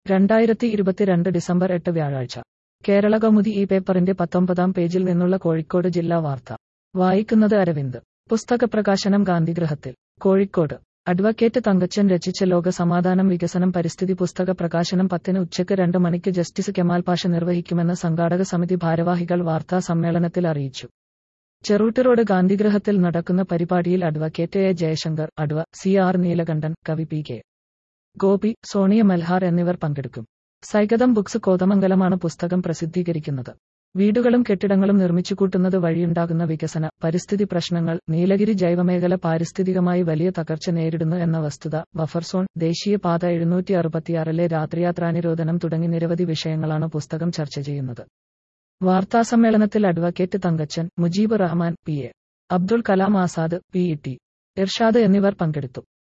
രണ്ടായിരത്തി ഇരുപത്തിരണ്ട് ഡിസംബർ എട്ട് വ്യാഴാഴ്ച കേരള കൗമുദി ഈ പേപ്പറിന്റെ പത്തൊമ്പതാം പേജിൽ നിന്നുള്ള കോഴിക്കോട് ജില്ലാ വാർത്ത വായിക്കുന്നത് അരവിന്ദ് പുസ്തക പ്രകാശനം ഗാന്ധിഗൃഹത്തിൽ കോഴിക്കോട് അഡ്വക്കേറ്റ് തങ്കച്ചൻ രചിച്ച ലോക സമാധാനം വികസനം പരിസ്ഥിതി പുസ്തക പ്രകാശനം പത്തിന് ഉച്ചയ്ക്ക് രണ്ട് മണിക്ക് ജസ്റ്റിസ് കെമാൽ പാഷ നിർവഹിക്കുമെന്ന് സംഘാടക സമിതി ഭാരവാഹികൾ വാർത്താ സമ്മേളനത്തിൽ അറിയിച്ചു ചെറൂട്ട് റോഡ് ഗാന്ധിഗൃഹത്തിൽ നടക്കുന്ന പരിപാടിയിൽ advocate A Jayasankar adv C R Neelakantan കവി പി കെ ഗോപി സോണിയ മൽഹാർ എന്നിവർ പങ്കെടുക്കും സൈഗതം ബുക്സ് കോതമംഗലമാണ് പുസ്തകം പ്രസിദ്ധീകരിക്കുന്നത് വീടുകളും കെട്ടിടങ്ങളും നിർമ്മിച്ചുകൂട്ടുന്നത് വഴിയുണ്ടാകുന്ന വികസന പരിസ്ഥിതി പ്രശ്നങ്ങൾ നീലഗിരി ജൈവമേഖല പാരിസ്ഥിതികമായി വലിയ തകർച്ച നേരിടുന്നു എന്ന വസ്തുത ബഫർ സോൺ ദേശീയപാത എഴുന്നൂറ്റി അറുപത്തിയാറിലെ രാത്രിയാത്രാനിരോധനം തുടങ്ങി നിരവധി വിഷയങ്ങളാണ് പുസ്തകം ചർച്ച ചെയ്യുന്നത് വാർത്താസമ്മേളനത്തിൽ advocate Thankachan Mujeeb Rahman P A Abdul Kalam Azad P E T Irshad എന്നിവർ പങ്കെടുത്തു